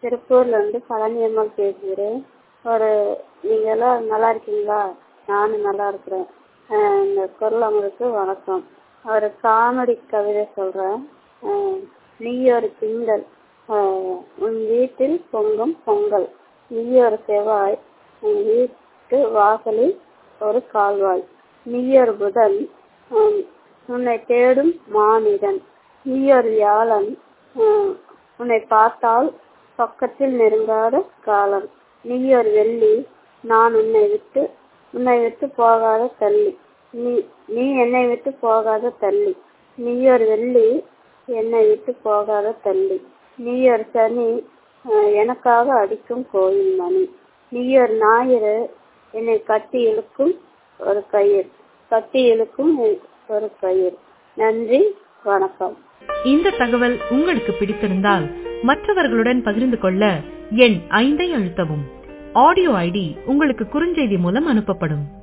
திருப்பூர்ல இருந்து பழனியம்மாள் பேசுகிறேன் ஒரு நீங்க எல்லாம் நல்லா இருக்கீங்களா நானும் நல்லா இருக்கிறேன் அஹ் இந்த குரல் அமருக்கு வணக்கம் ஒரு காமெடி கவிதை சொல்றேன் அஹ் நீ ஒரு திங்கள் அஹ் உன் வீட்டில் பொங்கும் பொங்கல் நீ ஒரு செவ்வாய் உன் வீட்டு வாசலில் ஒரு கால்வாய் நீ ஒரு புதன் உம், உன்னை தேடும் மானிடன் நீ ஒரு வியாழன் உம், உன்னை பார்த்தால் பக்கத்தில் நெருங்காத காலம் நீ ஒரு வெள்ளி நான் உன்னை விட்டு உன்னை விட்டு போகாத தள்ளி நீ நீ என்னை விட்டு போகாத தள்ளி நீ ஒரு வெள்ளி என்னை விட்டு போகாத தள்ளி நீ ஒரு சனி அஹ், எனக்காக அடிக்கும் கோயில் மணி நீ ஒரு ஞாயிறு என்னை கட்டி இழுக்கும் ஒரு கயிறு கட்டி இழுக்கும் ஒரு கயிறு நன்றி வணக்கம் இந்த தகவல் உங்களுக்கு பிடித்திருந்தால் மற்றவர்களுடன் பகிர்ந்து கொள்ள எண் ஐந்தை அழுத்தவும் ஆடியோ ஐடி உங்களுக்கு குறுஞ்செய்தி மூலம் அனுப்பப்படும்